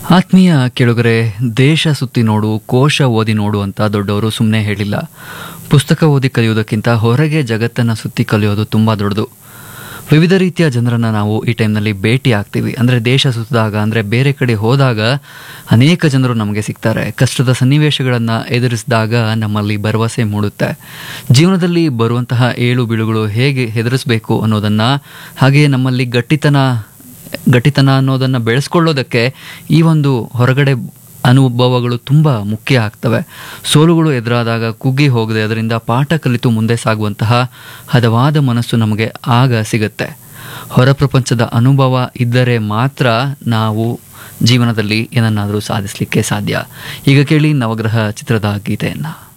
ಆತ್ಮೀಯ ಕೆಳಗರೆ ದೇಶ ಸುತ್ತಿ ನೋಡು ಕೋಶ ಓದಿ ನೋಡು ಅಂತ ದೊಡ್ಡವರು ಸುಮ್ಮನೆ ಹೇಳಿಲ್ಲ ಪುಸ್ತಕ ಓದಿ ಕಲಿಯೋದಕ್ಕಿಂತ ಹೊರಗೆ ಜಗತ್ತನ್ನು ಸುತ್ತಿ ಕಲಿಯೋದು ತುಂಬ ದೊಡ್ಡದು ವಿವಿಧ ರೀತಿಯ ಜನರನ್ನು ನಾವು ಈ ಟೈಮ್ನಲ್ಲಿ ಭೇಟಿ ಆಗ್ತೀವಿ ಅಂದರೆ ದೇಶ ಸುತ್ತಿದಾಗ ಅಂದರೆ ಬೇರೆ ಕಡೆ ಹೋದಾಗ ಅನೇಕ ಜನರು ನಮಗೆ ಸಿಗ್ತಾರೆ ಕಷ್ಟದ ಸನ್ನಿವೇಶಗಳನ್ನು ಎದುರಿಸಿದಾಗ ನಮ್ಮಲ್ಲಿ ಭರವಸೆ ಮೂಡುತ್ತೆ ಜೀವನದಲ್ಲಿ ಬರುವಂತಹ ಏಳು ಬೀಳುಗಳು ಹೇಗೆ ಹೆದರಿಸಬೇಕು ಅನ್ನೋದನ್ನು ಹಾಗೆಯೇ ನಮ್ಮಲ್ಲಿ ಗಟ್ಟಿತನ ಗಟ್ಟಿತನ ಅನ್ನೋದನ್ನು ಬೆಳೆಸ್ಕೊಳ್ಳೋದಕ್ಕೆ ಈ ಒಂದು ಹೊರಗಡೆ ಅನುಭವಗಳು ತುಂಬ ಮುಖ್ಯ ಆಗ್ತವೆ ಸೋಲುಗಳು ಎದುರಾದಾಗ ಕುಗ್ಗಿ ಹೋಗದೆ ಅದರಿಂದ ಪಾಠ ಕಲಿತು ಮುಂದೆ ಸಾಗುವಂತಹ ಹದವಾದ ಮನಸ್ಸು ನಮಗೆ ಆಗ ಸಿಗುತ್ತೆ ಹೊರ ಪ್ರಪಂಚದ ಅನುಭವ ಇದ್ದರೆ ಮಾತ್ರ ನಾವು ಜೀವನದಲ್ಲಿ ಏನನ್ನಾದರೂ ಸಾಧಿಸಲಿಕ್ಕೆ ಸಾಧ್ಯ ಈಗ ಕೇಳಿ ನವಗ್ರಹ ಚಿತ್ರದ ಗೀತೆಯನ್ನು